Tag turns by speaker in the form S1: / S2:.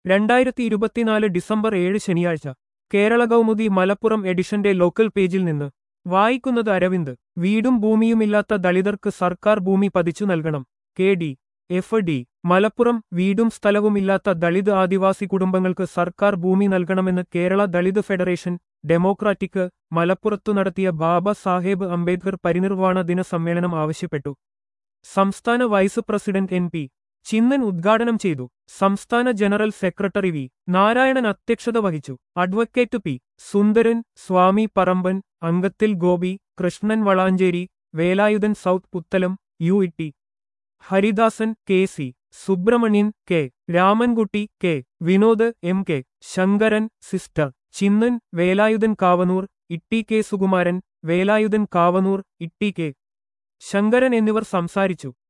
S1: രണ്ടായിരത്തി ഇരുപത്തിനാല് ഡിസംബർ ഏഴ് ശനിയാഴ്ച കേരള കൗമുദി മലപ്പുറം എഡിഷന്റെ ലോക്കൽ പേജിൽ നിന്ന് വായിക്കുന്നത് അരവിന്ദ് വീടും ഭൂമിയുമില്ലാത്ത ദളിതർക്ക് സർക്കാർ ഭൂമി പതിച്ചു നൽകണം K D F D Malappuram വീടും സ്ഥലവുമില്ലാത്ത ദളിത് ആദിവാസി കുടുംബങ്ങൾക്ക് സർക്കാർ ഭൂമി നൽകണമെന്ന് കേരള ദളിത് ഫെഡറേഷൻ ഡെമോക്രാറ്റിക് മലപ്പുറത്തു നടത്തിയ ബാബ സാഹേബ് അംബേദ്കർ പരിനിർവാണ ദിന സമ്മേളനം ആവശ്യപ്പെട്ടു സംസ്ഥാന vice president N P Chinnan ഉദ്ഘാടനം ചെയ്തു സംസ്ഥാന ജനറൽ സെക്രട്ടറി വി നാരായണൻ അധ്യക്ഷത വഹിച്ചു അഡ്വക്കേറ്റ് പി സുന്ദരൻ സ്വാമി പറമ്പൻ അങ്കത്തിൽ Gopi Krishnan Valanchery Velayudhan south Puthalam U E T Haridasan K C Subrahmanyan K Ramankutty K Vinod M K Sankaran sister Chinnan Velayudhan Kavanur Itty K Sukumaran Velayudhan Kavanur Itty K Sankaran എന്നിവർ സംസാരിച്ചു